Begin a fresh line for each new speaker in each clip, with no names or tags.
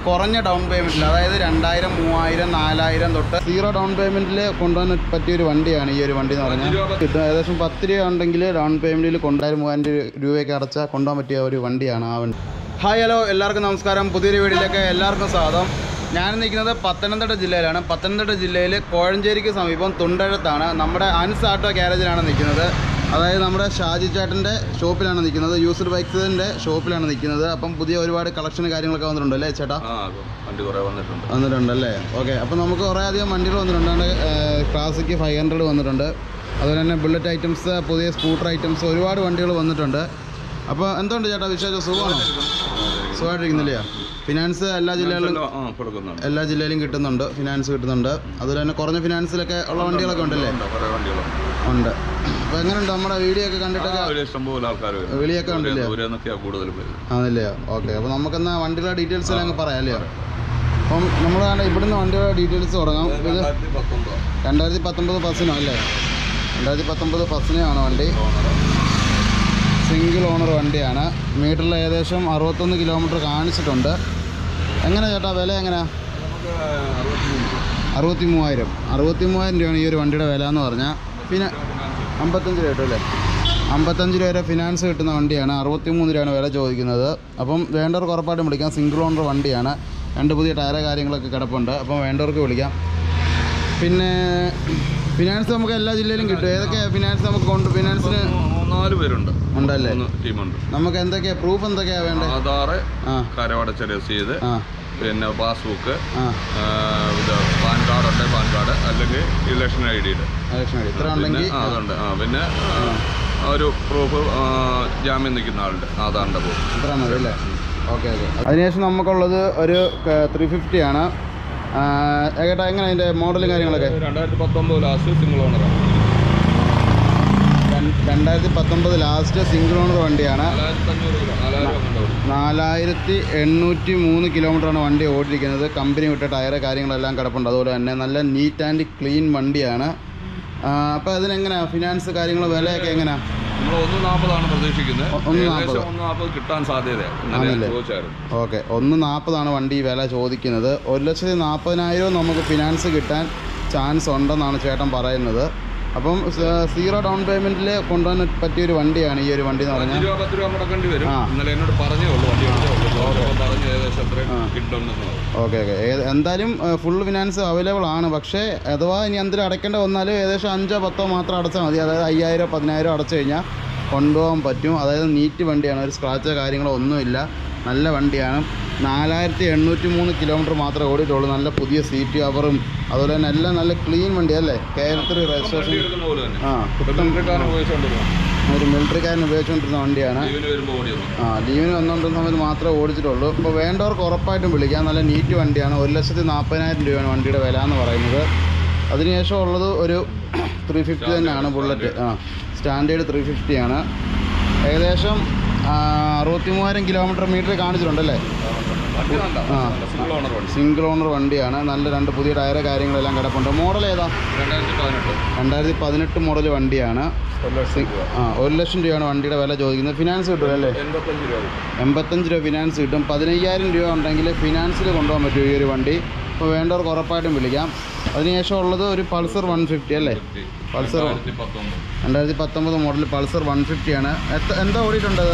കുറഞ്ഞ ഡൗൺ പേയ്മെൻറ്റിൽ അതായത് രണ്ടായിരം മൂവായിരം നാലായിരം തൊട്ട് സീറോ ഡൗൺ പേയ്മെൻറ്റിൽ കൊണ്ടുപോകാൻ പറ്റിയ ഒരു വണ്ടിയാണ് ഈ ഒരു വണ്ടി എന്ന് പറഞ്ഞാൽ കിട്ടും ഏകദേശം പത്ത് രൂപ ഉണ്ടെങ്കിൽ ഡൗൺ പേയ്മെൻറ്റിൽ കൊണ്ടായിരം മൂവായിരം രൂപയൊക്കെ അടച്ചാൽ കൊണ്ടുപോകാൻ പറ്റിയ ഒരു വണ്ടിയാണ് ആ വണ്ടി ഹായ് ഹലോ എല്ലാവർക്കും നമസ്കാരം പുതിയൊരു വീഡിയോയിലേക്ക് എല്ലാവർക്കും സ്വാഗതം ഞാൻ നിൽക്കുന്നത് പത്തനംതിട്ട ജില്ലയിലാണ് പത്തനംതിട്ട ജില്ലയിൽ കോഴഞ്ചേരിക്ക് സമീപം തുണ്ടഴത്താണ് നമ്മുടെ അൻസ് ആട്ടോ ഗ്യാരേജിലാണ് നിൽക്കുന്നത് അതായത് നമ്മുടെ ഷാജി ചേട്ടൻ്റെ ഷോപ്പിലാണ് നിൽക്കുന്നത് യൂസർ ബൈക്സിൻ്റെ ഷോപ്പിലാണ് നിൽക്കുന്നത് അപ്പം പുതിയ ഒരുപാട് കളക്ഷൻ കാര്യങ്ങളൊക്കെ വന്നിട്ടുണ്ട് അല്ലേ ചേട്ടാ
ആ വണ്ടി കുറേ വന്നിട്ടുണ്ട്
വന്നിട്ടുണ്ടല്ലേ ഓക്കെ അപ്പോൾ നമുക്ക് കുറേ അധികം വണ്ടികൾ വന്നിട്ടുണ്ട് ക്ലാസിക്ക് ഫൈവ് ഹൺഡ്രഡ് വന്നിട്ടുണ്ട് അതുപോലെ തന്നെ ബുള്ളറ്റ് ഐറ്റംസ് പുതിയ സ്കൂട്ടർ ഐറ്റംസ് ഒരുപാട് വണ്ടികൾ വന്നിട്ടുണ്ട് അപ്പോൾ എന്തുണ്ട് ചേട്ടാ വിശേഷം സുഖമാണോ സുഖമായിട്ടിരിക്കുന്നില്ലേ ഫിനാൻസ് എല്ലാ ജില്ലകളിലും
ആ കൊടുക്കുന്നുണ്ട്
എല്ലാ ജില്ലയിലും കിട്ടുന്നുണ്ട് ഫിനാൻസ് കിട്ടുന്നുണ്ട് അതുപോലെ തന്നെ കുറഞ്ഞ ഫിനാൻസിലൊക്കെ ഉള്ള വണ്ടികളൊക്കെ ഉണ്ടല്ലേ
ഉണ്ട്, കുറേ വണ്ടികളുണ്ട്
ഉണ്ട് അപ്പോൾ എങ്ങനെയുണ്ട് നമ്മുടെ വീഡിയോ ഒക്കെ കണ്ടിട്ടൊക്കെ
ആ, ഒരു ഇഷ്ടംപോലെ ആൾക്കാർ വരും
വിളിയൊക്കെ ഉണ്ടല്ലേ
ദൂരെ നിന്നൊക്കെയാ കൂടുതൽ പേര്
ആണല്ലേ ഓക്കെ അപ്പോൾ നമുക്കെന്നാ വണ്ടികളുടെ ഡീറ്റെയിൽസ് എല്ലാം അങ്ങ് പറയാം അല്ലേ അപ്പം നമ്മൾ വേണ്ട ഇവിടുന്ന് വണ്ടിയുടെ ഡീറ്റെയിൽസ് തുടങ്ങാം ഇത്
രണ്ടായിരത്തി പത്തൊമ്പത്
രണ്ടായിരത്തി പത്തൊമ്പത് ബസ്സിനോ അല്ലേ രണ്ടായിരത്തി പത്തൊമ്പത് ബസ്സിനാണ് വണ്ടി സിംഗിൾ ഓണർ വണ്ടിയാണ് മീറ്ററിൽ ഏകദേശം അറുപത്തൊന്ന് കിലോമീറ്റർ കാണിച്ചിട്ടുണ്ട് എങ്ങനെ ചേട്ടാ വില എങ്ങനെയാ
നമുക്ക് അറുപത്തിമൂന്ന്
അറുപത്തി മൂവായിരം അറുപത്തി മൂവായിരം രൂപയാണ് ഈ ഒരു വണ്ടിയുടെ വില എന്ന് പറഞ്ഞാൽ പിന്നെ അമ്പത്തഞ്ച് രൂപ കിട്ടും അല്ലേ അമ്പത്തഞ്ച് രൂപ വരെ ഫിനാൻസ് കിട്ടുന്ന വണ്ടിയാണ് അറുപത്തി മൂന്ന് രൂപയാണ് വില ചോദിക്കുന്നത് അപ്പം വേണ്ടവർക്ക് ഉറപ്പായിട്ടും വിളിക്കാം സിംഗിൾ ഓണർ വണ്ടിയാണ് രണ്ട് പുതിയ ടയറ് കാര്യങ്ങളൊക്കെ കിടപ്പുണ്ട് അപ്പം വേണ്ടവർക്ക് വിളിക്കാം പിന്നെ ഫിനാൻസ് നമുക്ക് എല്ലാ ജില്ലയിലും കിട്ടും ഏതൊക്കെ ഫിനാൻസ് നമുക്ക് കൊണ്ട് ഫിനാൻസിന്
മൂന്നാല് പേരുണ്ട്
ഉണ്ടല്ലേ
മൂന്ന് ടീമുണ്ട്
നമുക്ക് എന്തൊക്കെയാ പ്രൂഫ് എന്തൊക്കെയാ വേണ്ടത്
ആധാറ്
ആ
കരവടച്ച രസീത്
ആ
പിന്നെ പാസ്ബുക്ക്
ആ
ഇത് പാൻ കാർഡ് ഉണ്ട് പാൻ കാർഡ് അല്ലെങ്കിൽ ഇലക്ഷൻ ഐ ഡിയുടെ
ഇലക്ഷൻ ഐ ഡി ഇത്ര
പിന്നെ
ഉണ്ടെങ്കിൽ
ആ, അതുണ്ട് ആ പിന്നെ ആ, ഒരു പ്രൂഫ് ജാമ്യം നിൽക്കുന്ന ആളുണ്ട് ആധാറിൻ്റെ പ്രൂഫ്
ഇത്ര മതി അല്ലേ ഓക്കെ ഓക്കെ അതിനുശേഷം നമുക്കുള്ളത് ഒരു ത്രീ ഫിഫ്റ്റി ആണ് ആ, ഏട്ടാ എങ്ങനെ അതിൻ്റെ മോഡലും കാര്യങ്ങളൊക്കെ
രണ്ടായിരത്തി പത്തൊമ്പത് ലാസ്റ്റ് സിംഗിൾ ഓണറാണ്
രണ്ട്- രണ്ടായിരത്തി പത്തൊമ്പത് ലാസ്റ്റ് സിംഗിൾ ഓണർ വണ്ടിയാണ്
നാലായിരത്തി അഞ്ഞൂറ് കിലോ നാലായിരം കൊണ്ടുപോകും
നാലായിരത്തി എണ്ണൂറ്റി മൂന്ന് കിലോമീറ്ററാണ് വണ്ടി ഓടിയിരിക്കുന്നത് കമ്പനി വിട്ട ടയറ് കാര്യങ്ങളെല്ലാം കിടപ്പുണ്ട് അതുപോലെ തന്നെ നല്ല നീറ്റ് ആൻഡ് ക്ലീൻ വണ്ടിയാണ് അപ്പോൾ അതിനെങ്ങനെയാണ് ഫിനാൻസ് കാര്യങ്ങൾ വിലയൊക്കെ എങ്ങനെയാണ്
നമ്മൾ ഒന്ന് നാൽപ്പതാണ് പ്രതീക്ഷിക്കുന്നത്
ഒ- ഒന്ന്
ഏകദേശം
നാൽപ്പത്.
ഒന്ന് നാൽപ്പത് കിട്ടാൻ സാധ്യതയാണ് ഇന്നലെ
ആണല്ലേ?
ചോദിച്ചായിരുന്നു
ഓക്കെ ഒന്ന് നാൽപ്പതാണ് വണ്ടി ഈ വില ചോദിക്കുന്നത് ഒരു ലക്ഷത്തി നാൽപ്പതിനായിരവും നമുക്ക് ഫിനാൻസ് കിട്ടാൻ ചാൻസ് ഉണ്ടെന്നാണ് ചേട്ടൻ പറയുന്നത് അപ്പം സ- സീറോ ഡൗൺ പേയ്മെൻറ്റിൽ കൊണ്ടുപോകാൻ പറ്റിയൊരു വണ്ടിയാണ് ഈ ഒരു വണ്ടി എന്ന്
അഞ്ച്
പറഞ്ഞാൽ
രൂപ പത്ത് രൂപ മുടക്കേണ്ടി വരും
ആ.
ഇന്നലെ എന്നോട് പറഞ്ഞേ ഉള്ളൂ വണ്ടി എടുത്തേ ഉള്ളൂ ചോദിച്ചപ്പോൾ പറഞ്ഞ് ഏകദേശം അത്രയും കിട്ടുമെന്ന്
ഓക്കെ ഓക്കെ എന്തായാലും ഫുൾ ഫിനാൻസ് അവൈലബിൾ ആണ് പക്ഷേ അഥവാ ഇനി എന്തിനും അടയ്ക്കേണ്ട വന്നാലും ഏകദേശം അഞ്ചോ പത്തോ മാത്രം അടച്ചാൽ മതി അതായത് അയ്യായിരം പതിനായിരം അടച്ചു കഴിഞ്ഞാൽ കൊണ്ടുപോകാൻ പറ്റും അതായത് നീറ്റ് വണ്ടിയാണ് ഒരു സ്ക്രാച്ചോ കാര്യങ്ങളോ ഒന്നുമില്ല നല്ല വണ്ടിയാണ് നാലായിരത്തി എണ്ണൂറ്റി മൂന്ന് കിലോമീറ്റർ മാത്രമേ ഓടിയിട്ടുള്ളൂ നല്ല പുതിയ സീറ്റ് കവറും അതുപോലെ തന്നെ എല്ലാം നല്ല ക്ലീൻ വണ്ടി അല്ലേ കേരളത്തിൽ
വണ്ടി
രജിസ്ട്രേഷൻ
എടുക്കുന്ന പോലെ തന്നെ
ആ
കുട്ടൻകാരൻ ഉപയോഗിച്ചുകൊണ്ടിരുന്നു
ഒരു മിലിറ്ററിക്കാരൻ ഉപയോഗിച്ചുകൊണ്ടിരുന്ന വണ്ടിയാണ്
ലീവിന് വരുമ്പോൾ ഓടിയത്
ആ ലീവിന് വന്നുകൊണ്ടിരുന്ന സമയത്ത് മാത്രമേ ഓടിച്ചിട്ടുള്ളൂ ഇപ്പോൾ വേണ്ടവർക്ക് ഉറപ്പായിട്ടും വിളിക്കാം നല്ല നീറ്റ് വണ്ടിയാണ് ഒരു ലക്ഷത്തി നാൽപ്പതിനായിരം രൂപയാണ് വണ്ടിയുടെ വില എന്ന് പറയുന്നത് അതിനുശേഷം ഉള്ളത് ഒരു ത്രീ ഫിഫ്റ്റി തന്നെയാണ് ബുള്ളറ്റ് ആ സ്റ്റാൻഡേർഡ് ത്രീ ഫിഫ്റ്റിയാണ് ഏകദേശം ആ, അറുപത്തി മൂവായിരം കിലോമീറ്റർ മീറ്റർ കാണിച്ചിട്ടുണ്ടല്ലേ
വണ്ടി വേണ്ട
ആ.
സിംഗിൾ ഓണർ വണ്ടി
സിംഗിൾ ഓണർ വണ്ടിയാണ് നല്ല രണ്ട് പുതിയ ടയറ് കാര്യങ്ങളെല്ലാം കിടപ്പുണ്ട് മോഡൽ ഏതാ
രണ്ടായിരത്തി പതിനെട്ട്
രണ്ടായിരത്തി പതിനെട്ട് മോഡൽ വണ്ടിയാണ്
ഒരു ലക്ഷം രൂപ
ആ ഒരു ലക്ഷം രൂപയാണ് വണ്ടിയുടെ വില ചോദിക്കുന്നത് ഫിനാൻസ് കിട്ടും അല്ലേ
എൺപത്തഞ്ച് രൂപ കിട്ടും.
എൺപത്തഞ്ച് രൂപ ഫിനാൻസ് കിട്ടും പതിനയ്യായിരം രൂപ ഉണ്ടെങ്കിൽ ഫിനാൻസിൽ കൊണ്ടുപോകാൻ പറ്റും ഈ ഒരു വണ്ടി അപ്പോൾ വേണ്ടവർക്ക് ഉറപ്പായിട്ടും വിളിക്കാം അതിനുശേഷം ഉള്ളത് ഒരു പൾസർ വൺ ഫിഫ്റ്റി അല്ലേ പൾസർ
രണ്ടായിരത്തി പത്തൊമ്പത്
രണ്ടായിരത്തി പത്തൊമ്പത് മോഡൽ പൾസർ വൺ ഫിഫ്റ്റിയാണ് എത്ര എന്താ ഓടിയിട്ടുണ്ടത്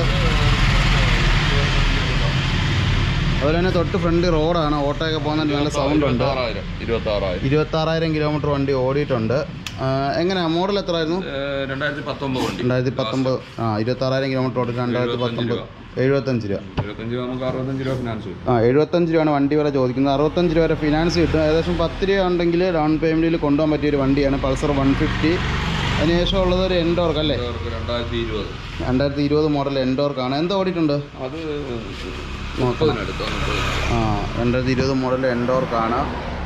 അതുപോലെ തന്നെ തൊട്ട് ഫ്രണ്ട് റോഡാണ് ഓട്ടോയൊക്കെ പോകുന്ന നല്ല സൗണ്ട് ഉണ്ട്
ഇരുപത്താറായിരം ഇരുപത്താറായിരം
ഇരുപത്താറായിരം കിലോമീറ്റർ വണ്ടി ഓടിയിട്ടുണ്ട് ആ, എങ്ങനെയാ മോഡൽ എത്രയായിരുന്നു
ഏഹ് രണ്ടായിരത്തി പത്തൊമ്പത് വണ്ടി
രണ്ടായിരത്തി പത്തൊമ്പത് ആ ഇരുപത്താറായിരം കിലോമീറ്റർ ഓടി രണ്ടായിരത്തി പത്തൊമ്പത് എഴുപത്തഞ്ച് രൂപ
ഇരുപത്തഞ്ച് രൂപ നമുക്ക് അറുപത്തഞ്ച് രൂപ ഫിനാൻസ് കിട്ടും
ആ എഴുപത്തഞ്ച് രൂപയാണ് വണ്ടി വില ചോദിക്കുന്നത് അറുപത്തഞ്ച് രൂപ വരെ ഫിനാൻസ് കിട്ടും ഏകദേശം പത്ത് രൂപ ഉണ്ടെങ്കിൽ ഡൗൺ പേയ്മെൻറ്റിൽ കൊണ്ടുപോകാൻ പറ്റിയ ഒരു വണ്ടിയാണ് പൾസർ വൺ ഫിഫ്റ്റി അതിനുശേഷം ഉള്ളത് ഒരു എൻഡോർക്ക് അല്ലേ
അവർക്ക് രണ്ടായിരത്തി ഇരുപത്
രണ്ടായിരത്തി ഇരുപത് മോഡൽ എൻഡോർക്കാണ് എന്താ ഓടിയിട്ടുണ്ട്
അത് മുപ്പതിനടുത്ത് മുപ്പതിന്
ആ രണ്ടായിരത്തി ഇരുപത് മോഡൽ എൻഡോർക്കാണ്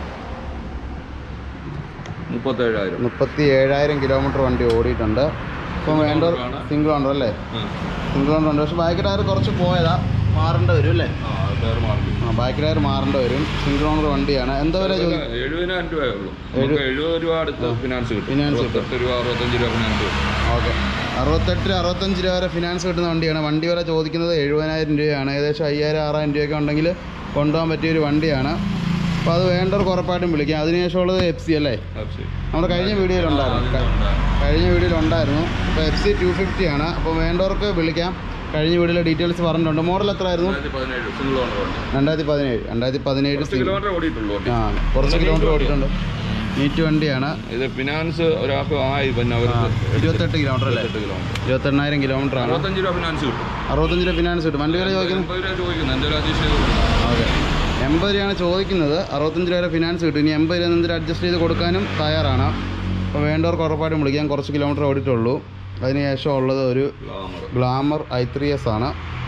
മുപ്പത്തേഴായിരം
മുപ്പത്തി ഏഴായിരം കിലോമീറ്റർ വണ്ടി ഓടിയിട്ടുണ്ട് ഇപ്പം വേണ്ടവർ
ആണ്.
സിംഗിൾ ഓണർ അല്ലേ
ഉം.
സിംഗിൾ ഓണർ ഉണ്ട് പക്ഷേ ബാക്ക് ടയർ കുറച്ച് പോയതാ മാറേണ്ടി വരും അല്ലേ
ആ പേര് മാറി
ആ ബാക്ക് ടയർ മാറേണ്ടി വരും സിംഗിൾ ഓണർ വണ്ടിയാണ് എന്താ വില ചോദിക്കുന്നത്
എഴുപതിനായിരം രൂപയേ ഉള്ളൂ നമുക്ക് എഴുപത് രൂപ അടുത്ത് ഫിനാൻസ് കിട്ടും
ഫിനാൻസ് കിട്ടും.
അറുപത്തെട്ട് രൂപ അറുപത്തഞ്ച് രൂപ ഫിനാൻസ് കിട്ടും
ഓക്കെ അറുപത്തെട്ട് അറുപത്തഞ്ച് രൂപ വരെ ഫിനാൻസ് കിട്ടുന്ന വണ്ടിയാണ് വണ്ടി വില ചോദിക്കുന്നത് എഴുപതിനായിരം രൂപയാണ് ഏകദേശം അയ്യായിരം ആറായിരം രൂപയൊക്കെ ഉണ്ടെങ്കിൽ കൊണ്ടുപോകാൻ പറ്റിയ ഒരു വണ്ടിയാണ് അപ്പോൾ അത് വേണ്ടവർക്ക് ഉറപ്പായിട്ടും വിളിക്കാം അതിനുശേഷമുള്ളത് എഫ് സി അല്ലേ നമ്മുടെ കഴിഞ്ഞ വീഡിയോയിലുണ്ടായിരുന്നു കഴിഞ്ഞ വീഡിയോയിലുണ്ടായിരുന്നു അപ്പോൾ എഫ് സി ടു ഫിഫ്റ്റി ആണ് അപ്പോൾ വേണ്ടവർക്ക് വിളിക്കാം കഴിഞ്ഞ വീഡിയോയിലെ ഡീറ്റെയിൽസ് പറഞ്ഞിട്ടുണ്ട് മോഡൽ എത്ര ആയിരുന്നു
സിംഗിൾ ഓണർ വണ്ടി
രണ്ടായിരത്തി പതിനേഴ് രണ്ടായിരത്തി പതിനേഴ്
കുറച്ച് കിലോമീറ്റർ ഓടിയിട്ടുള്ളൂ വണ്ടി
ആ കുറച്ച് കിലോമീറ്റർ ഓടിയിട്ടുണ്ട് നീറ്റ് വണ്ടിയാണ്
ഇത് ഫിനാൻസ് ഒരാൾക്ക് ആയി പിന്നെ അവർക്ക്
ഇരുപത്തെട്ട് കിലോമീറ്റർ അല്ലേ
എട്ട് കിലോമീറ്റർ
ഇരുപത്തെണ്ണായിരം കിലോമീറ്റർ ആണ്
അറുപത്തഞ്ച് രൂപ ഫിനാൻസ് കിട്ടും
അറുപത്തഞ്ച് രൂപ ഫിനാൻസ് കിട്ടും വണ്ടി വില ചോദിക്കുന്നത്
എൺപത് രൂപ ചോദിക്കുന്നത് എന്തെങ്കിലും അഡ്ജസ്റ്റ് ചെയ്ത് കൊടുക്കും
അതെ എൺപത് രൂപയാണ് ചോദിക്കുന്നത് അറുപത്തഞ്ച് രൂപ വരെ ഫിനാൻസ് കിട്ടും ഇനി എൺപത് രൂപ എന്തെങ്കിലും അഡ്ജസ്റ്റ് ചെയ്ത് കൊടുക്കാനും തയ്യാറാണ് അപ്പോൾ വേണ്ടവർക്ക് ഉറപ്പായിട്ടും വിളിക്കാം കുറച്ച് കിലോമീറ്റർ ഓടിയിട്ടുള്ളൂ അതിനുശേഷം ഉള്ളത് ഒരു
Glamour
Glamour I three S ആണ്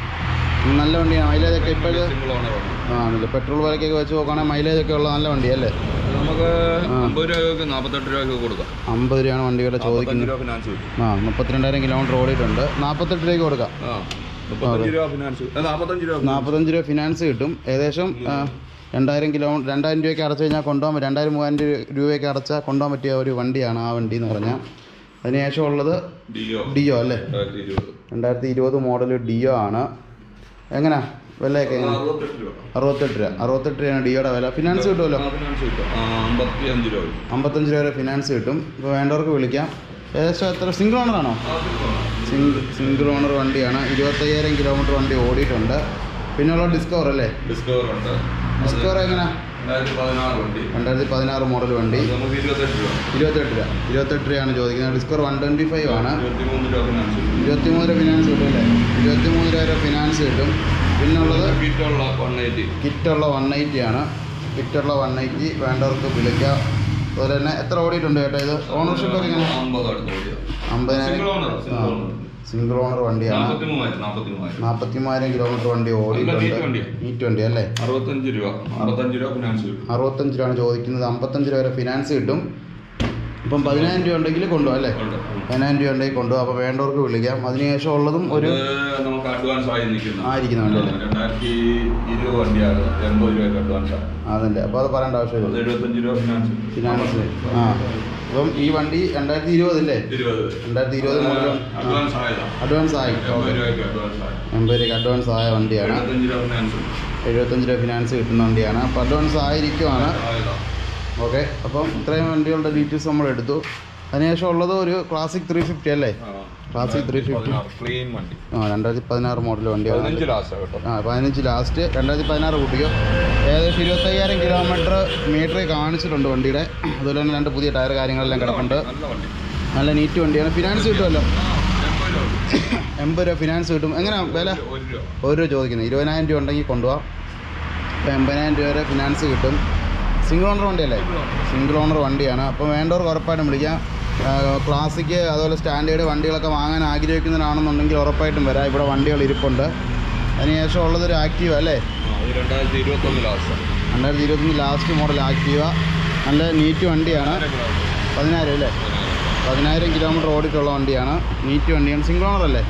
നല്ല വണ്ടിയാണ് മൈലേജ് ഒക്കെ ഇപ്പോഴത്തെ
സിംഗിൾ ഓണർ വണ്ടി
ആ ആണല്ലേ പെട്രോൾ വിലക്കൊക്കെ വെച്ച് നോക്കുകയാണെങ്കിൽ മൈലേജ് ഒക്കെ ഉള്ള നല്ല വണ്ടിയല്ലേ
ഇത് നമുക്ക് അമ്പത് രൂപയ്ക്ക് നാൽപ്പത്തെട്ട് രൂപയ്ക്ക് കൊടുക്കാം
അമ്പത് രൂപയാണ് വണ്ടി വില
നാൽപ്പത്തഞ്ച്
ചോദിക്കുന്നത്
രൂപ ഫിനാൻസ് കിട്ടും
ആ മുപ്പത്തിരണ്ടായിരം കിലോമീറ്റർ ഓടിയിട്ടുണ്ട് നാൽപ്പത്തെട്ട് രൂപയ്ക്ക് കൊടുക്കാം
ആ മുപ്പത്തഞ്ച് രൂപ ഫിനാൻസ് നാൽപ്പത്തഞ്ച് രൂപ
നാൽപ്പത്തഞ്ച് രൂപ ഫിനാൻസ് കിട്ടും ഏകദേശം ആ, രണ്ടായിരം കിലോമീറ്റർ രണ്ടായിരം രൂപയ്ക്ക് അടച്ചു കഴിഞ്ഞാൽ കൊണ്ടുപോകാൻ പറ്റും രണ്ടായിരം മൂവായിരം രൂ- രൂപയ്ക്ക് അടച്ചാൽ കൊണ്ടുപോകാൻ പറ്റിയ ഒരു വണ്ടിയാണ് ആ വണ്ടി എന്ന് പറഞ്ഞാൽ അതിനുശേഷം ഉള്ളത്
ഡിയോ
ഡിയോ അല്ലേ
രണ്ടായിരത്തി ഇരുപത്
രണ്ടായിരത്തി ഇരുപത് മോഡൽ ഡിയോ ആണ് എങ്ങനെയാ വിലയൊക്കെ എങ്ങനെ
അറുപത്തെട്ട് രൂപ
അറുപത്തെട്ട് രൂപ അറുപത്തെട്ട് രൂപയാണ് ഡിയോയുടെ വില ഫിനാൻസ് കിട്ടുമല്ലോ
ആ, ഫിനാൻസ് കിട്ടും ആ, അമ്പത്തി അഞ്ച് രൂപ വരും.
അമ്പത്തഞ്ച് രൂപ വരെ ഫിനാൻസ് കിട്ടും ഇപ്പോൾ വേണ്ടവർക്ക് വിളിക്കാം ഏകദേശം എത്ര സിംഗിൾ ഓണറാണോ
ആ, കിട്ടും.
സിംഗിൾ സിംഗിൾ ഓണർ വണ്ടിയാണ് ഇരുപത്തയ്യായിരം കിലോമീറ്റർ വണ്ടി ഓടിയിട്ടുണ്ട് പിന്നെയുള്ള ഡിസ്കവർ അല്ലേ
ഡിസ്കവർ ഉണ്ട്
ഡിസ്കവർ എങ്ങനെ
രണ്ടായിരത്തി പതിനാറ് വണ്ടി
രണ്ടായിരത്തി പതിനാറ് മോഡൽ വണ്ടി
അത് നമുക്ക് ഇരുപത്തെട്ട് രൂപ
ഇരുപത്തെട്ട് രൂപ ഇരുപത്തെട്ട് രൂപയാണ് ചോദിക്കുന്നത് ഡിസ്കവർ വൺ ട്വൻറ്റി ഫൈവ് ആണ്
ഇരുപത്തിമൂന്ന് രൂപ ഫിനാൻസ് കിട്ടും
ഇരുപത്തിമൂന്ന് രൂപ ഫിനാൻസ് കിട്ടും അല്ലേ ഇരുപത്തിമൂന്ന് രൂപ വരെ ഫിനാൻസ് കിട്ടും പിന്നുള്ളത്
കിറ്റുള്ള വൺ എയ്റ്റി
കിറ്റുള്ള വൺ എയ്റ്റി ആണ് കിറ്റുള്ള വൺ എയ്റ്റി വേണ്ടവർക്ക് വിളിക്കാം അതുപോലെ തന്നെ എത്ര ഓടിയിട്ടുണ്ട് കേട്ടോ ഇത് ഓണർഷിപ്പ് ഒക്കെ എങ്ങനെ
അമ്പത് അടുത്ത് ഓടിയത്
അമ്പതിനായിരം
single owner single owner
single owner വണ്ടിയാണ്
നാൽപ്പത്തി മൂവായിരം നാൽപ്പത്തി മൂവായിരം
നാൽപ്പത്തി മൂവായിരം കിലോമീറ്റർ വണ്ടി
neat
ഓടിയിട്ടുണ്ട്
വണ്ടിയാ.
നീറ്റ് വണ്ടി അല്ലേ
അറുപത്തഞ്ച് രൂപ അമ്പത്തഞ്ച് രൂപ ഫിനാൻസ് കിട്ടും
അറുപത്തഞ്ച് രൂപയാണ് ചോദിക്കുന്നത് അമ്പത്തഞ്ച് രൂപ വരെ ഫിനാൻസ് കിട്ടും ഇപ്പം പതിനായിരം രൂപ ഉണ്ടെങ്കിൽ കൊണ്ടുപോകാം അല്ലേ
ഉണ്ട്.
പതിനായിരം രൂപ ഉണ്ടെങ്കിൽ കൊണ്ടുപോകാം അപ്പോൾ വേണ്ടവർക്ക് വിളിക്കാം അതിനുശേഷം ഉള്ളതും ഒരു
ഇത് നമുക്ക് അഡ്വാൻസ് ആയി നിൽക്കുന്ന
ആയിരിക്കുന്ന വണ്ടി അല്ലേ
രണ്ടായിരത്തി ഇരുപത് വണ്ടിയാണ് എൺപത് രൂപയ്ക്ക് അഡ്വാൻസ് ആണ്
അതല്ലേ അപ്പോൾ അത് പറയേണ്ട
അത്
ആവശ്യമില്ല
എഴുപത്തഞ്ച് രൂപ ഫിനാൻസ്
ഫിനാൻസ് ആ അപ്പം ഈ വണ്ടി രണ്ടായിരത്തി ഇരുപതല്ലേ
ഇരുപത്
രണ്ടായിരത്തി ഇരുപത് മുതൽ
അഡ്വാൻസ് ആയതാണ്
അഡ്വാൻസ് ആയി
എൺപത് രൂപയ്ക്ക് അഡ്വാൻസ് ആയി
എൺപത് രൂപയ്ക്ക് അഡ്വാൻസ് ആയ വണ്ടിയാണ്
എഴുപത്തഞ്ച് രൂപ ഫിനാൻസ്
എഴുപത്തഞ്ച് രൂപ ഫിനാൻസ് കിട്ടുന്ന വണ്ടിയാണ് അപ്പോൾ അഡ്വാൻസ് ആയിരിക്കുവാണ്
ആയതാണ്
ഓക്കെ അപ്പം ഇത്രയും വണ്ടികളുടെ ഡീറ്റെയിൽസ് നമ്മൾ എടുത്തു അതിനുശേഷം ഉള്ളത് ഒരു ക്ലാസിക് ത്രീ ഫിഫ്റ്റി അല്ലേ ക്ലാസിക് ത്രീ ഫിഫ്റ്റി
ക്ലീൻ വണ്ടി
ആ രണ്ടായിരത്തി പതിനാറ് മോഡൽ വണ്ടിയാണ്
പതിനഞ്ച് ലാസ്റ്റ് കേട്ടോ
ആ പതിനഞ്ച് ലാസ്റ്റ് രണ്ടായിരത്തി പതിനാറ് കൂട്ടിക്കോ ഏകദേശം ഇരുപത്തയ്യായിരം കിലോമീറ്റർ മീറ്റർ കാണിച്ചിട്ടുണ്ട് വണ്ടിയുടെ അതുപോലെ തന്നെ രണ്ട് പുതിയ ടയർ കാര്യങ്ങളെല്ലാം കിടപ്പുണ്ട്
നല്ല വണ്ടി
നല്ല നീറ്റ് വണ്ടിയാണ് ഫിനാൻസ് കിട്ടുമല്ലോ
എൺപത് രൂപ
എൺപത് രൂപ ഫിനാൻസ് കിട്ടും എങ്ങനെയാ വില
ഒരു രൂപ
ഒരു രൂപ ചോദിക്കുന്നത് ഇരുപതിനായിരം രൂപ ഉണ്ടെങ്കിൽ കൊണ്ടുപോകാം ഇപ്പോൾ എൺപതിനായിരം രൂപ വരെ ഫിനാൻസ് കിട്ടും സിംഗിൾ ഓണർ വണ്ടിയല്ലേ സിംഗിൾ ഓണർ വണ്ടിയാണ് അപ്പോൾ വേണ്ടവർക്ക് ഉറപ്പായിട്ടും വിളിക്കാം ക്ലാസിക് അതുപോലെ സ്റ്റാൻഡേർഡ് വണ്ടികളൊക്കെ വാങ്ങാൻ ആഗ്രഹിക്കുന്നവരാണെന്നുണ്ടെങ്കിൽ ഉറപ്പായിട്ടും വരാം ഇവിടെ വണ്ടികൾ ഇരിപ്പുണ്ട് അതിനുശേഷം ഉള്ളതൊരു ആക്റ്റീവ അല്ലേ
ആ, ഇത് രണ്ടായിരത്തി ഇരുപത്തൊന്ന് ലാസ്റ്റ്
രണ്ടായിരത്തി ഇരുപത്തൊന്ന് ലാസ്റ്റ് മോഡൽ ആക്റ്റീവ നല്ല നീറ്റ് വണ്ടിയാണ് പതിനായിരം അല്ലേ പതിനായിരം കിലോമീറ്റർ ഓടിയിട്ടുള്ള വണ്ടിയാണ് നീറ്റ് വണ്ടിയാണ് സിംഗിൾ ഓണർ അല്ലേ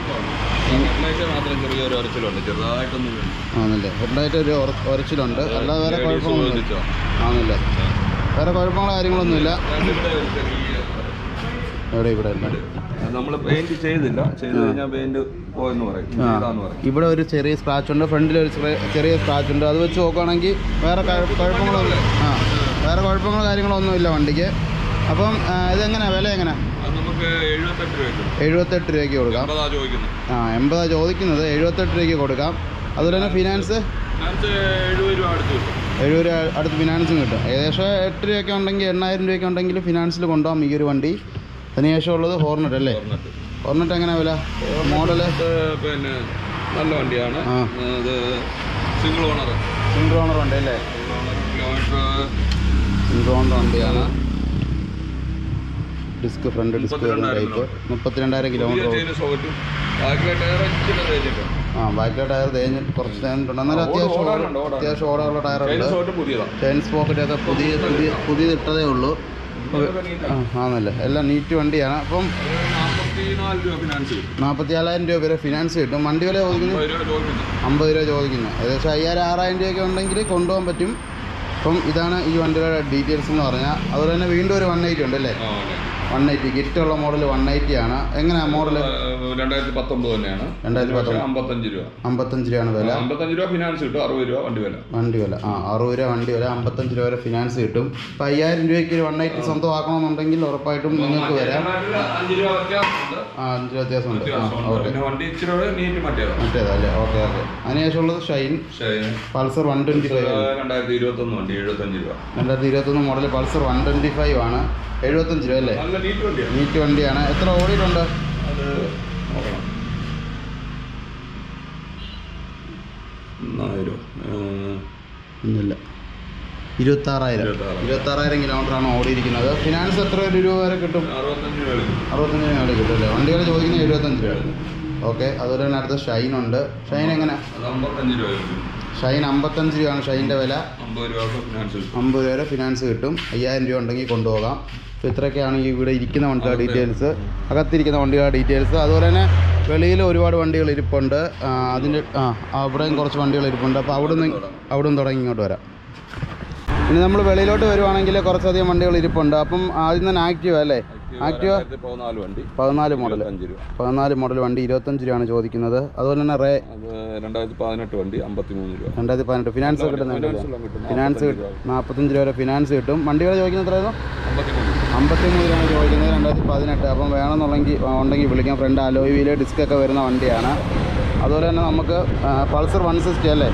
ഹെഡ്ലൈറ്റ് മാത്രം ചെറിയൊരു അരച്ചിലുണ്ട് ചെറുതായിട്ടൊന്നും വീണു.
ആണല്ലേ ഹെഡ്ലൈറ്റ് ഒരു ഉറ- ഉരച്ചിലുണ്ട് അല്ലാതെ വേറെ
Ladies
കുഴപ്പമൊന്നുമില്ല
ഉപയോഗിച്ചോ?
ആണല്ലേ വേറെ കുഴപ്പങ്ങളോ കാര്യങ്ങളൊന്നുമില്ല
രണ്ടിന്റെ ഒരു ചെറിയ
എവിടെ ഇവിടെ അല്ല
നമ്മൾ പെയിന്റ് ചെയ്തില്ല ചെയ്ത് കഴിഞ്ഞാൽ പെയിന്റ് പോയെന്ന് പറയും
ആ
ചെയ്താന്ന് പറയും
ഇവിടെ ഒരു ചെറിയ സ്ക്രാച്ച് ഉണ്ട് ഫ്രണ്ടിൽ ഒരു ചെറിയ- ചെറിയ സ്ക്രാച്ച് ഉണ്ട് അത് വെച്ച് നോക്കുകയാണെങ്കിൽ വേറെ കുഴ- കുഴപ്പങ്ങളൊന്നും ആ വേറെ കുഴപ്പങ്ങളോ കാര്യങ്ങളോ ഒന്നുമില്ല വണ്ടിക്ക് അപ്പം ആ, ഇതെങ്ങനെയാ വില എങ്ങനെയാ
അത് നമുക്ക് എഴുപത്തെട്ട് രൂപയ്ക്ക്
എഴുപത്തെട്ട് രൂപയ്ക്ക് കൊടുക്കാം
അമ്പതാ ചോദിക്കുന്നത്
ആ എൺപതാ ചോദിക്കുന്നത് എഴുപത്തെട്ട് രൂപയ്ക്ക് കൊടുക്കാം അതുപോലെ തന്നെ ഫിനാൻസ്
ഫിനാൻസ് എഴുപത് രൂപ അടുത്ത് കിട്ടും
എഴുപത് രൂപ അടുത്ത് ഫിനാൻസും കിട്ടും ഏകദേശം എട്ട് രൂപയൊക്കെ ഉണ്ടെങ്കിൽ എണ്ണായിരം രൂപയൊക്കെ ഉണ്ടെങ്കിൽ ഫിനാൻസിൽ കൊണ്ടുപോകാം ഈ ഒരു വണ്ടി അതിനുശേഷം ഉള്ളത് ഹോർണറ്റ് അല്ലേ
പറഞ്ഞിട്ട്
ഹോർണറ്റ് എങ്ങനെ വില മോഡല്
ഇത് പിന്നെ നല്ല വണ്ടിയാണ്
ആ.
അത് സിംഗിൾ ഓണർ
സിംഗിൾ ഓണർ വണ്ടി അല്ലേ
കിലോമീറ്റർ
സിംഗിൾ ഓണർ വണ്ടിയാണ് ഡിസ്ക് ഫ്രണ്ട് ഡിസ്ക് വരുന്ന ടൈപ്പ് മുപ്പത്തിരണ്ടായിരം
പുതിയ
കിലോമീറ്റർ
ചെയിന് സോക്കറ്റും ബാക്കിലെ ടയർ ഇച്ചിരി തേച്ചിട്ട്
ആ ബാക്കിലെ ടയർ തേഞ്ഞ് കുറച്ച് തേഞ്ഞിട്ടുണ്ട് എന്നാലും
ഓടാൻ-
അത്യാവശ്യം ഓടാ-
ഓടാനുണ്ട്, ഓടാനുണ്ട്.
അത്യാവശ്യം ഓടാനുള്ള
ചെയിന്
ടയറുണ്ട്
സോക്കറ്റ് പുതിയതാണ്
ചെയിൻ സ്പോക്കറ്റ് ഒക്കെ പുതിയ പുതിയ പുതിയത് ഇട്ടതേ ഉള്ളൂ
ഇതൊക്കെ neat
ആ
ആണ്.
ആണല്ലേ എല്ലാം നീറ്റ് വണ്ടിയാണ് അപ്പം
ഒരു നാൽപ്പത്തിനാല് രൂപ ഫിനാൻസ് കിട്ടും
നാൽപ്പത്തിനാലായിരം രൂപ വരെ ഫിനാൻസ് കിട്ടും വണ്ടി വില ചോദിക്കുന്നത്
അമ്പത് രൂപ ചോദിക്കുന്നത്
അമ്പത് രൂപ ചോദിക്കുന്നത് ഏകദേശം അയ്യായിരം ആറായിരം രൂപയൊക്കെ ഉണ്ടെങ്കിൽ കൊണ്ടുപോകാൻ പറ്റും അപ്പം ഇതാണ് ഈ വണ്ടിയുടെ ഡീറ്റെയിൽസ് എന്ന് പറഞ്ഞാൽ അതുപോലെ തന്നെ വീണ്ടും ഒരു വൺ എയ്റ്റി ഉണ്ട് അല്ലേ
ആ അതെ
വൺ എയ്റ്റി കിറ്റുള്ള മോഡൽ വൺ എയ്റ്റി ആണ് എങ്ങനെയാ മോഡൽ
ഏഹ് രണ്ടായിരത്തി പത്തൊമ്പത് തന്നെയാണ്
രണ്ടായിരത്തി
പക്ഷേ
പത്തൊമ്പത്
അമ്പത്തഞ്ച് രൂപ
അമ്പത്തഞ്ച് രൂപയാണ് വില
അമ്പത്തഞ്ച് രൂപ ഫിനാൻസ് കിട്ടും അറുപത് രൂപ വണ്ടി വില
വണ്ടി വില ആ അറുപത് രൂപ വണ്ടി വില അമ്പത്തഞ്ച് രൂപ വരെ ഫിനാൻസ് കിട്ടും ഇപ്പം അയ്യായിരം രൂപയ്ക്ക് വൺ എയ്റ്റി സ്വന്തമാക്കണമെന്നുണ്ടെങ്കിൽ ഉറപ്പായിട്ടും നിങ്ങൾക്ക് വരാം
അഞ്ച് രൂപ വ്യത്യാസമുണ്ട്
ആ അഞ്ച് രൂപ വ്യത്യാസമുണ്ട് ആ
വ്യത്യാസമുണ്ട്
ഓക്കെ
പിന്നെ വണ്ടി ഇച്ചിരി കൂടെ നീറ്റ് മറ്റേതാണ്
മറ്റേതല്ലേ ഓക്കെ ഓക്കെ അതിനുശേഷമുള്ളത് ഷൈൻ
പക്ഷേ
പൾസർ വൺ ട്വൻറ്റി ഫൈവ്
രണ്ടായിരത്തി ഇരുപത്തൊന്ന് വണ്ടി എഴുപത്തഞ്ച് രൂപ
രണ്ടായിരത്തി ഇരുപത്തൊന്ന് model Pulsar one twenty five ആണ് എഴുപത്തഞ്ച് രൂപ അല്ലേ
നല്ല നീറ്റ് വണ്ടിയാണ്
നീറ്റ് വണ്ടിയാണ് എത്ര ഓടിയിട്ടുണ്ട്
അത് നോക്കണം നായിരം
ഒന്നുമില്ല ഇരുപത്താറായിരം
ഇരുപത്താറായിരം.
ഇരുപത്താറായിരം കിലോമീറ്ററാണ് ഓടിയിരിക്കുന്നത് ഫിനാൻസ് എത്ര രൂപ വരെ കിട്ടും
അറുപത്തഞ്ച് രൂപ എടുക്കും
അറുപത്തഞ്ച് രൂപ കിട്ടും അല്ലേ വണ്ടികൾ ചോദിക്കുന്നത് എഴുപത്തഞ്ച് രൂപ ഓക്കെ അതുപോലെ തന്നെ അടുത്ത ഷൈൻ ഉണ്ട് ഷൈൻ എങ്ങനെ
അത് അമ്പത്തഞ്ച് രൂപ കിട്ടും
ഷൈൻ അമ്പത്തഞ്ച് രൂപയാണ് ഷൈൻ്റെ വില
അമ്പത് രൂപ ഫിനാൻസ് കിട്ടും
അമ്പത് രൂപ വരെ ഫിനാൻസ് കിട്ടും അയ്യായിരം രൂപ ഉണ്ടെങ്കിൽ കൊണ്ടുപോകാം അപ്പോൾ ഇത്രയൊക്കെയാണ് ഈ ഇവിടെ ഇരിക്കുന്ന വണ്ടിയുടെ ഡീറ്റെയിൽസ് അകത്തിരിക്കുന്ന വണ്ടിയുടെ ഡീറ്റെയിൽസ് അതുപോലെ തന്നെ വെളിയിൽ ഒരുപാട് വണ്ടികൾ ഇരിപ്പുണ്ട് ആ, അതിൻ്റെ ആ അവിടെയും കുറച്ച് വണ്ടികൾ ഇരിപ്പുണ്ട് അപ്പോൾ അവിടെ നിന്ന് അവിടെ നിന്ന് തുടങ്ങി ഇങ്ങോട്ട് വരാം ഇനി നമ്മൾ വെളിയിലോട്ട് വരുവാണെങ്കിൽ കുറച്ചധികം വണ്ടികൾ ഇരിപ്പുണ്ട് അപ്പം ആദ്യം തന്നെ ആക്റ്റീവ് അല്ലേ ആക്റ്റീവ്
രണ്ടായിരത്തി പതിനാല് വണ്ടി
പതിനാല് മോഡൽ
അഞ്ച് രൂപ
പതിനാല് മോഡൽ വണ്ടി ഇരുപത്തഞ്ച് രൂപയാണ് ചോദിക്കുന്നത് അതുപോലെ തന്നെ റേ
അത് രണ്ടായിരത്തി പതിനെട്ട് വണ്ടി അമ്പത്തിമൂന്ന് രൂപ
രണ്ടായിരത്തി പതിനെട്ട് ഫിനാൻസ് കിട്ടുന്നുണ്ട്
ഫിനാൻസ് എല്ലാം കിട്ടും
ഫിനാൻസ് നാൽപ്പത്തഞ്ച് രൂപ വരെ ഫിനാൻസ് കിട്ടും വണ്ടികൾ ചോദിക്കുന്നത് എത്രയായിരുന്നു
അമ്പത്തിമൂന്ന്
അമ്പത്തിമൂന്ന് രൂപയാണ് ചോദിക്കുന്നത് രണ്ടായിരത്തി പതിനെട്ട് അപ്പം വേണമെന്നുണ്ടെങ്കിൽ ഉണ്ടെങ്കിൽ വിളിക്കാം ഫ്രണ്ട് അലോയ് വീല് ഡിസ്ക് ഒക്കെ വരുന്ന വണ്ടിയാണ് അതുപോലെ തന്നെ നമുക്ക് ആ, പൾസർ വൺ സിക്സ്റ്റി അല്ലേ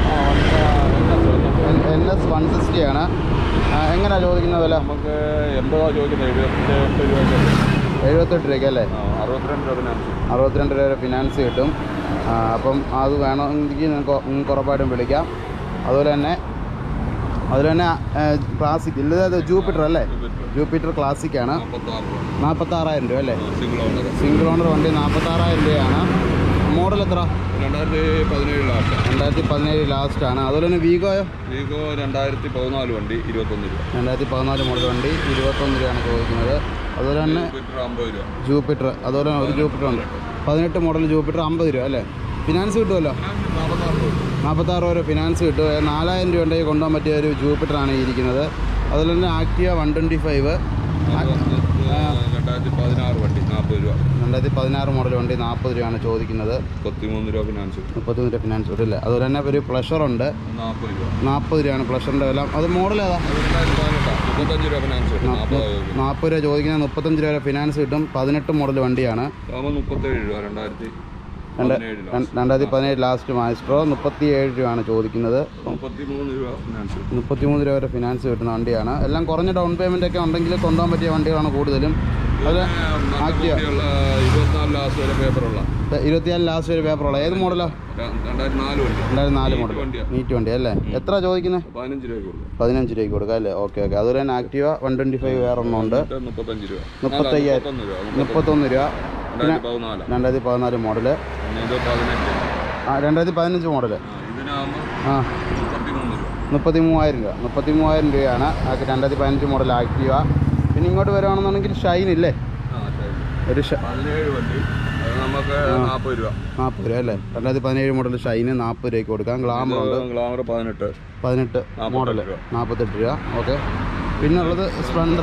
എൻ എസ് വൺ സിക്സ്റ്റി ആണ് എങ്ങനെയാണ് ചോദിക്കുന്ന വില
നമുക്ക് എൺപതാ ചോദിക്കുന്നത് എഴുപത്തി എട്ട് രൂപ
എഴുപത്തെട്ട് രൂപയ്ക്ക് അല്ലേ
അറുപത്തിരണ്ട് രൂപ ഫിനാൻസ്
അറുപത്തിരണ്ട് രൂപ വരെ ഫിനാൻസ് കിട്ടും ആ, അപ്പം അത് വേണമെങ്കിൽ നിങ്ങൾക്ക് നിങ്ങൾക്ക് ഉറപ്പായിട്ടും വിളിക്കാം അതുപോലെ തന്നെ അതുപോലെ തന്നെ ക്ലാസിക് ഇല്ലത് ജൂപ്പിറ്റർ അല്ലേ ജൂപ്പിറ്റർ ക്ലാസിക് ആണ്
നാൽപ്പത്താറ് രൂപ
നാൽപ്പത്താറായിരം രൂപ അല്ലേ
സിംഗിൾ ഓണർ
സിംഗിൾ ഓണർ വണ്ടി നാൽപ്പത്താറായിരം രൂപയാണ് മോഡൽ എത്ര
രണ്ടായിരത്തി പതിനേഴ് ലാസ്റ്റ്
രണ്ടായിരത്തി പതിനേഴ് ലാസ്റ്റ് ആണ് അതുപോലെ തന്നെ വീഗോയോ
വീഗോ രണ്ടായിരത്തി പതിനാല് വണ്ടി ഇരുപത്തൊന്ന് രൂപ
രണ്ടായിരത്തി പതിനാല് മോഡൽ വണ്ടി ഇരുപത്തൊന്ന് രൂപയാണ് ചോദിക്കുന്നത് അതുപോലെ തന്നെ
ജൂപ്പിറ്റർ അമ്പത് രൂപ
ജൂപ്പിറ്റർ അതുപോലെ തന്നെ ഒരു ജൂപ്പിറ്റർ ഉണ്ട് പതിനെട്ട് മോഡൽ ജൂപ്പിറ്റർ അമ്പത് രൂപ അല്ലേ ഫിനാൻസ് കിട്ടുമല്ലോ
നാൽപ്പത്താറ് രൂപ
നാൽപ്പത്താറ് രൂപ ഫിനാൻസ് കിട്ടും ഏ, നാലായിരം രൂപ ഉണ്ടെങ്കിൽ കൊണ്ടുപോകാൻ പറ്റിയ ഒരു ജൂപ്പിറ്ററാണ് ഈ ഇരിക്കുന്നത് അതുപോലെ തന്നെ ആക്ടിവ വൺ ട്വൻറ്റി ഫൈവ്
അത് വന്നിട്ട് രണ്ടായിരത്തി പതിനാറ് വണ്ടി നാൽപ്പത് രൂപ
രണ്ടായിരത്തി പതിനാറ് മോഡൽ വണ്ടി നാൽപ്പത് രൂപയാണ് ചോദിക്കുന്നത്
മുപ്പത്തിമൂന്ന് രൂപ ഫിനാൻസ്
മുപ്പത്തൊന്ന് രൂപ ഫിനാൻസ് കിട്ടില്ല അതുപോലെ തന്നെ ഒരു പ്ലഷറുണ്ട്
നാൽപ്പത് രൂപ
നാൽപ്പത് രൂപയാണ് പ്ലഷറിൻ്റെ വില അത് മോഡൽ ഏതാ
അത് രണ്ടായിരത്തി പതിനെട്ടാണ് മുപ്പത്തഞ്ച് രൂപ ഫിനാൻസ് കിട്ടും നാൽപ്പത്
നാൽപ്പത് രൂപ ചോദിക്കുന്നത് മുപ്പത്തഞ്ച് രൂപ വരെ ഫിനാൻസ് കിട്ടും പതിനെട്ട് മോഡൽ വണ്ടിയാണ്
ആകുമ്പോൾ മുപ്പത്തേഴ് രൂപ രണ്ടായിരത്തി
രണ്ട്
പതിനേഴിലാണ്
രണ്ട്- രണ്ടായിരത്തി പതിനേഴ് ലാസ്റ്റ് മാസ്റ്ററോ മുപ്പത്തി ഏഴ് രൂപയാണ് ചോദിക്കുന്നത്
മുപ്പത്തിമൂന്ന് രൂപ ഫിനാൻസ് കിട്ടും
മുപ്പത്തിമൂന്ന് രൂപ വരെ ഫിനാൻസ് കിട്ടുന്ന വണ്ടിയാണ് എല്ലാം കുറഞ്ഞ ഡൗൺ പേയ്മെൻ്റ് ഒക്കെ ഉണ്ടെങ്കിൽ കൊണ്ടുപോകാൻ പറ്റിയ വണ്ടികളാണ് കൂടുതലും അത് ആക്ടിവ
കുട്ടിയുള്ള ഇരുപത്തിനാല് ലാസ്റ്റ് വരെ പേപ്പറുള്ള
ഇരുപത്തിനാല് ലാസ്റ്റ് ഒരു പേപ്പറുള്ള ഏത് മോഡലാണ്
രണ്ടായിരത്തി നാല് വണ്ടി
രണ്ടായിരത്തി നാല്
നീറ്റ്
മോഡൽ
വണ്ടിയാ.
നീറ്റ് വണ്ടി അല്ലേ എത്ര ചോദിക്കുന്നത്
പതിനഞ്ച് രൂപയ്ക്ക് കൊടുക്കും
പതിനഞ്ച് രൂപയ്ക്ക് കൊടുക്കാം അല്ലേ ഓക്കെ ഓക്കെ അതുപോലെ തന്നെ ആക്റ്റീവ വൺ ട്വൻറ്റി ഫൈവ് വേറെ ഒന്നും ഉണ്ട്
എന്നിട്ട് മുപ്പത്തഞ്ച് രൂപ
മുപ്പത്തയ്യായിരം.
മുപ്പത്തൊന്ന് രൂപ
മുപ്പത്തൊന്ന് രൂപ
രണ്ടായിരത്തി പതിനാല്
രണ്ടായിരത്തി പതിനാല് മോഡല്
പിന്നെ ഇത് പതിനെട്ട്
ആ രണ്ടായിരത്തി പതിനഞ്ച് മോഡല്
ആ, ഇതിനാകുമ്പോൾ
ആ
മുപ്പത്തിമൂന്ന് രൂപ
മുപ്പത്തി മൂവായിരം രൂപ മുപ്പത്തി മൂവായിരം രൂപയാണ് ആ രണ്ടായിരത്തി പതിനഞ്ച് മോഡൽ ആക്റ്റീവ പിന്നെ ഇങ്ങോട്ട് വരുവാണെന്നുണ്ടെങ്കിൽ ഷൈൻ ഇല്ലേ
ആ ശരി
ഒരു ഷ
പതിനേഴ് വണ്ടി അത് നമുക്ക് നാൽപ്പത് രൂപ
നാൽപ്പത് രൂപ അല്ലേ രണ്ടായിരത്തി പതിനേഴ് മോഡൽ ഷൈന് നാൽപ്പത് രൂപയ്ക്ക് കൊടുക്കാം ഗ്ലാമർ ഉണ്ട്
ഗ്ലാമർ പതിനെട്ട്
പതിനെട്ട് മോഡൽ
രൂപ.
നാൽപ്പത്തെട്ട് രൂപ ഓക്കെ പിന്നെ ഉള്ളത് സ്പ്ലെൻഡർ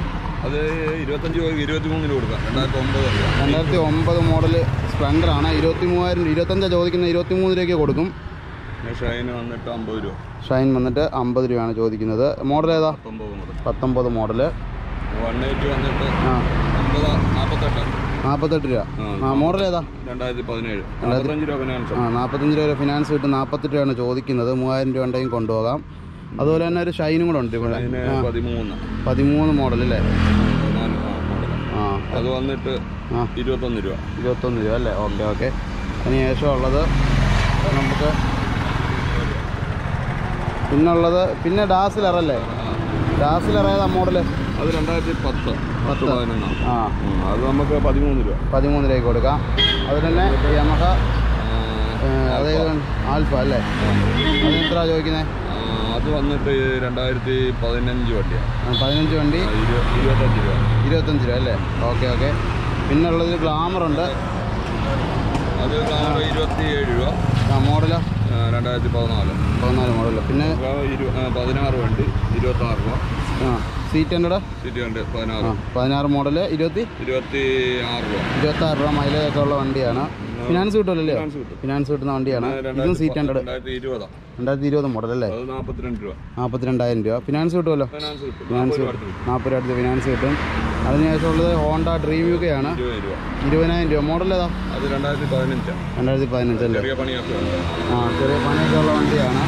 അത് ഇരുപത്തഞ്ച് രൂപ ഇരുപത്തിമൂന്ന് രൂപ കൊടുക്കാം രണ്ടായിരത്തി ഒമ്പത് രൂപ
രണ്ടായിരത്തി ഒമ്പത് മോഡൽ സ്പ്ലെൻഡർ ആണ് ഇരുപത്തി മൂവായിരം ഇരുപത്തഞ്ചാണ് ചോദിക്കുന്നത് ഇരുപത്തി മൂന്ന് രൂപയ്ക്ക് കൊടുക്കും
പിന്നെ ഷൈന് വന്നിട്ട് അമ്പത് രൂപ
ഷൈൻ വന്നിട്ട് അമ്പത് രൂപയാണ് ചോദിക്കുന്നത് മോഡൽ ഏതാ
പത്തൊമ്പത് മുതൽ
പത്തൊമ്പത് മോഡൽ
വൺ എയ്റ്റ് വന്നിട്ട്
ആ
അമ്പത് നാൽപ്പത്തെട്ട്
നാൽപ്പത്തെട്ട് രൂപ ആ മോഡൽ ഏതാ
രണ്ടായിരത്തി പതിനേഴ് നാൽപ്പത്തഞ്ച് രൂപ ഫിനാൻസ്
ആ നാൽപ്പത്തഞ്ച് രൂപ വരെ ഫിനാൻസ് കിട്ടും നാൽപ്പത്തെട്ട് രൂപയാണ് ചോദിക്കുന്നത് മൂവായിരം രൂപ ഉണ്ടെങ്കിൽ കൊണ്ടുപോകാം അതുപോലെ തന്നെ ഒരു ഷൈനും കൂടെ ഉണ്ട് ഇവിടെ
അതിന് പതിമൂന്ന്
പതിമൂന്ന് മോഡൽ അല്ലേ
പതിനാല് ആ മോഡൽ
ആ
അത് വന്നിട്ട്
ആ
ഇരുപത്തൊന്ന് രൂപ
ഇരുപത്തൊന്ന് രൂപ അല്ലേ ഓക്കെ ഓക്കെ അതിന് ശേഷം ഉള്ളത് നമുക്ക് പിന്നുള്ളത് പിന്നെ ഡാസിലറല്ലേ ഡാസിലറ ഏതാ മോഡൽ
അത് രണ്ടായിരത്തി പത്ത് പത്ത് പതിനൊന്നാണ്
ആ
ഉം, അത് നമുക്ക് പതിമൂന്ന് രൂപ
പതിമൂന്ന് രൂപയ്ക്ക് കൊടുക്കാം അത് തന്നെ യമഹ
ആ,
അതായത് ആൽഫ അല്ലേ അത് എത്ര ചോദിക്കുന്നത്
ആ, അത് വന്നിട്ട് രണ്ടായിരത്തി പതിനഞ്ച് വണ്ടിയാണ്
പതിനഞ്ച് വണ്ടി
ആ, ഇരു- ഇരുപത്തഞ്ച് രൂപ
ഇരുപത്തഞ്ച് രൂപ അല്ലേ ഓക്കെ ഓക്കെ പിന്നുള്ളത് ഗ്ലാമർ ഉണ്ട്
അത് ഗ്ലാമർ ഇരുപത്തി ഏഴ് രൂപ
ആ മോഡലോ
ആ, രണ്ടായിരത്തി പതിനാല്
പതിനാല് മോഡൽ പിന്നെ
അപ്പോൾ ഇരു ആ, പതിനാറ് വണ്ടി ഇരുപത്താറ് രൂപ
ആ സീറ്റ് ഹൺഡ്രഡ്
സിറ്റി ഉണ്ട്
ആ
പതിനാറ്
പതിനാറ് മോഡല് ഇരുപത്തി
ഇരുപത്തി ആറ് രൂപ
ഇരുപത്താറ് രൂപ മൈലേജ് ഒക്കെ ഉള്ള വണ്ടിയാണ് ഫിനാൻസ് കിട്ടുമല്ലോ
ഫിനാൻസ് കിട്ടും.
ഫിനാൻസ് കിട്ടുന്ന വണ്ടിയാണ് ഇതും സീറ്റ് ഹൺഡ്രഡ്
രണ്ടായിരത്തി ഇരുപതാ
രണ്ടായിരത്തി ഇരുപത് മോഡൽ അല്ലേ
അത് നാൽപ്പത്തിരണ്ട് രൂപ
നാൽപ്പത്തിരണ്ടായിരം രൂപ ഫിനാൻസ് കിട്ടുമല്ലോ
ഫിനാൻസ് കിട്ടും
ഫിനാൻസ്
നാൽപ്പത് രൂപ അടുത്ത്
നാൽപ്പത് രൂപ അടുത്ത് ഫിനാൻസ് കിട്ടും അതിനുശേഷം ഉള്ളത് ഹോണ്ട ഡ്രീം യുഗയാണ്
ഇരുപത് രൂപ
ഇരുപതിനായിരം രൂപ മോഡൽ ഏതാ
അത് രണ്ടായിരത്തി പതിനഞ്ചാണ്
രണ്ടായിരത്തി പതിനഞ്ചല്ലേ
ചെറിയ പണിയൊക്കെ ഉണ്ട്
ആ ചെറിയ പണിയൊക്കെ ഉള്ള വണ്ടിയാണ്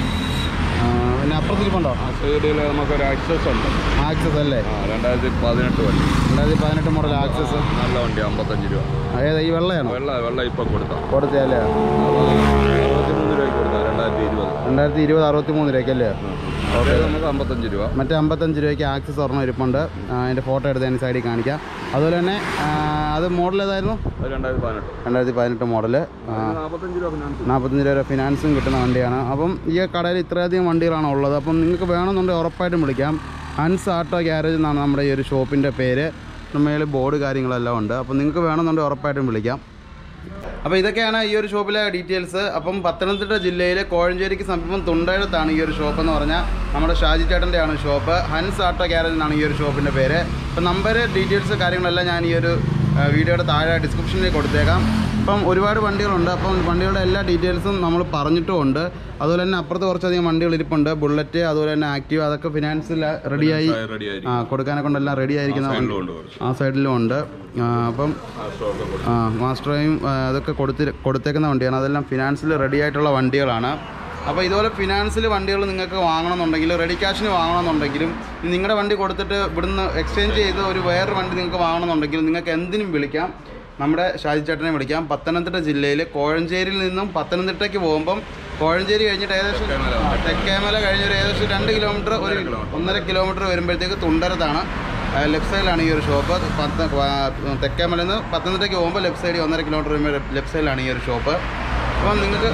ആ, പിന്നെ അപ്പുറത്തിരിപ്പുണ്ടോ
ആ സൈഡിൽ നമുക്കൊരു ആക്സസ് ഉണ്ട്
ആക്സസ് അല്ലേ
ആ രണ്ടായിരത്തി പതിനെട്ട് വണ്ടി
രണ്ടായിരത്തി പതിനെട്ട് മോഡൽ ആക്സസ്
നല്ല വണ്ടി അമ്പത്തഞ്ച് രൂപ
ഏതാ ഈ വെള്ളയാണോ
വെള്ള വെള്ള ഇപ്പം കൊടുത്താൽ
കൊടുത്തല്ലേ
അറുപത്തിമൂന്ന് രൂപയ്ക്ക് കൊടുത്താൽ രണ്ടായിരത്തി ഇരുപത്
രണ്ടായിരത്തി ഇരുപത് അറുപത്തി മൂന്ന് രൂപയ്ക്കല്ലേ
ഓക്കെ നമുക്ക് അമ്പത്തഞ്ച് രൂപ
മറ്റേ അമ്പത്തഞ്ച് രൂപയ്ക്ക് ആക്സസ് ഒരെണ്ണം ഇരിപ്പുണ്ട് ആ, അതിൻ്റെ ഫോട്ടോ എടുത്ത് അതിന് സൈഡിൽ കാണിക്കാം അതുപോലെ തന്നെ ആ, അത് മോഡൽ ഏതായിരുന്നു
അത് രണ്ടായിരത്തി പതിനെട്ട്
രണ്ടായിരത്തി പതിനെട്ട് മോഡല്
നാൽപ്പത്തഞ്ച് രൂപ ഫിനാൻസ്
നാൽപ്പത്തഞ്ച് രൂപ ഫിനാൻസും കിട്ടുന്ന വണ്ടിയാണ് അപ്പം ഈ കടയിൽ ഇത്രയധികം വണ്ടികളാണ് ഉള്ളത് അപ്പം നിങ്ങൾക്ക് വേണമെന്നുണ്ടെങ്കിൽ ഉറപ്പായിട്ടും വിളിക്കാം ഹൻസ് ആട്ടോ ഗ്യാരേജ് എന്നാണ് നമ്മുടെ ഈ ഒരു ഷോപ്പിൻ്റെ പേര് മേളിൽ ബോർഡ് കാര്യങ്ങളെല്ലാം ഉണ്ട് അപ്പം നിങ്ങൾക്ക് വേണമെന്നുണ്ടെങ്കിൽ ഉറപ്പായിട്ടും വിളിക്കാം അപ്പോൾ ഇതൊക്കെയാണ് ഈ ഒരു ഷോപ്പിലെ ഡീറ്റെയിൽസ് അപ്പം പത്തനംതിട്ട ജില്ലയിലെ കോഴഞ്ചേരിക്ക് സമീപം തുണ്ടഴത്താണ് ഈ ഒരു ഷോപ്പ് എന്ന് പറഞ്ഞാൽ നമ്മുടെ ഷാജി ചേട്ടൻ്റെ ആണ് ഷോപ്പ് ഹൻസ് ആട്ടോ ഗ്യാരേജ് എന്നാണ് ഈ ഒരു ഷോപ്പിൻ്റെ പേര് അപ്പം നമ്പർ ഡീറ്റെയിൽസ് കാര്യങ്ങളെല്ലാം ഞാൻ ഈ ഒരു ആ, വീഡിയോയുടെ താഴെ ഡിസ്ക്രിപ്ഷനിൽ കൊടുത്തേക്കാം അപ്പം ഒരുപാട് വണ്ടികളുണ്ട് അപ്പം വണ്ടികളുടെ എല്ലാ ഡീറ്റെയിൽസും നമ്മൾ പറഞ്ഞിട്ടുമുണ്ട് അതുപോലെ തന്നെ അപ്പുറത്ത് കുറച്ചധികം വണ്ടികൾ ഇരിപ്പുണ്ട് ബുള്ളറ്റ് അതുപോലെ തന്നെ ആക്റ്റീവ് അതൊക്കെ ഫിനാൻസിൽ റെഡിയായി
റെഡി
ആ
ആയിരിക്കും
കൊടുക്കാനെ കൊണ്ടെല്ലാം റെഡി ആയിരിക്കുന്ന വണ്ടി
ഉണ്ട് കുറച്ച്
ആ സൈഡിലും ഉണ്ട് ആ, അപ്പം
ആ സ്റ്റോക്ക് കൊടുക്കും
ആ മാസ്റ്ററേയും ആ, അതൊക്കെ കൊടുത്തി കൊടുത്തേക്കുന്ന വണ്ടിയാണ് അതെല്ലാം ഫിനാൻസിൽ റെഡി ആയിട്ടുള്ള വണ്ടികളാണ് അപ്പോൾ ഇതുപോലെ ഫിനാൻസിൽ വണ്ടികൾ നിങ്ങൾക്ക് വാങ്ങണമെന്നുണ്ടെങ്കിൽ റെഡി ക്യാഷിന് വാങ്ങണമെന്നുണ്ടെങ്കിലും നിങ്ങളുടെ വണ്ടി കൊടുത്തിട്ട് ഇവിടുന്ന് എക്സ്ചേഞ്ച് ചെയ്ത് ഒരു വേറൊരു വണ്ടി നിങ്ങൾക്ക് വാങ്ങണമെന്നുണ്ടെങ്കിൽ നിങ്ങൾക്ക് എന്തിനും വിളിക്കാം നമ്മുടെ ഷാജി ചേട്ടനെ വിളിക്കാം പത്തനംതിട്ട ജില്ലയിൽ കോഴഞ്ചേരിയിൽ നിന്നും പത്തനംതിട്ടയ്ക്ക് പോകുമ്പം കോഴഞ്ചേരി കഴിഞ്ഞിട്ട് ഏകദേശം ആ, തെക്കേമല കഴിഞ്ഞ് ഒരു ഏകദേശം രണ്ട് കിലോമീറ്റർ ഒരു ഒന്നര കിലോമീറ്റർ വരുമ്പോഴത്തേക്ക് തുണ്ടരത്താണ് ലെഫ്റ്റ് സൈഡിലാണ് ഈ ഒരു ഷോപ്പ് പത്ത് തെക്കേമലയിൽ നിന്ന് പത്തനംതിട്ടയ്ക്ക് പോകുമ്പോൾ ലെഫ്റ്റ് സൈഡിൽ ഒന്നര കിലോമീറ്റർ വരുമ്പോൾ ലെഫ്റ്റ് സൈഡിലാണ് ഈ ഒരു ഷോപ്പ് അപ്പം നിങ്ങൾക്ക്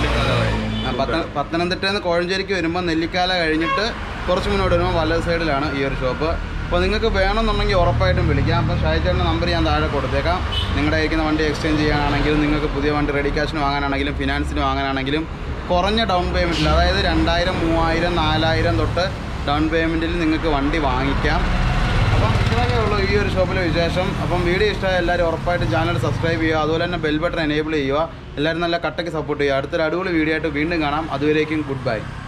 ആ, പത്ത- പത്തനംതിട്ടയിൽ നിന്ന് കോഴഞ്ചേരിക്ക് വരുമ്പോൾ നെല്ലിക്കാല കഴിഞ്ഞിട്ട് കുറച്ച് മുന്നോട്ട് വരുമ്പോൾ വലത് സൈഡിലാണ് ഈ ഒരു ഷോപ്പ് അപ്പോൾ നിങ്ങൾക്ക് വേണമെന്നുണ്ടെങ്കിൽ ഉറപ്പായിട്ടും വിളിക്കാം അപ്പോൾ ഷായിച്ചേട്ടൻ്റെ നമ്പർ ഞാൻ താഴെ കൊടുത്തേക്കാം നിങ്ങളുടെ അയക്കുന്ന വണ്ടി എക്സ്ചേഞ്ച് ചെയ്യാനാണെങ്കിലും നിങ്ങൾക്ക് പുതിയ വണ്ടി റെഡി ക്യാഷിന് വാങ്ങാനാണെങ്കിലും ഫിനാൻസിന് വാങ്ങാനാണെങ്കിലും കുറഞ്ഞ ഡൗൺ പേയ്മെൻറ്റിൽ അതായത് രണ്ടായിരം മൂവായിരം നാലായിരം തൊട്ട് ഡൗൺ പേയ്മെൻറ്റിൽ നിങ്ങൾക്ക് വണ്ടി വാങ്ങിക്കാം അപ്പം ഇത്രയൊക്കെ ഉള്ളൂ ഈ ഒരു ഷോപ്പിലെ വിശേഷം അപ്പം വീഡിയോ ഇഷ്ടമായ എല്ലാവരും ഉറപ്പായിട്ട് ചാനൽ സബ്സ്ക്രൈബ് ചെയ്യുക അതുപോലെ തന്നെ ബെൽ ബട്ടൺ എനേബിൾ ചെയ്യുക എല്ലാവരും നല്ല കട്ടയ്ക്ക് സപ്പോർട്ട് ചെയ്യുക അടുത്തൊരു അടിപൊളി വീഡിയോ ആയിട്ട് വീണ്ടും കാണാം അതുവരേക്കും ഗുഡ് ബൈ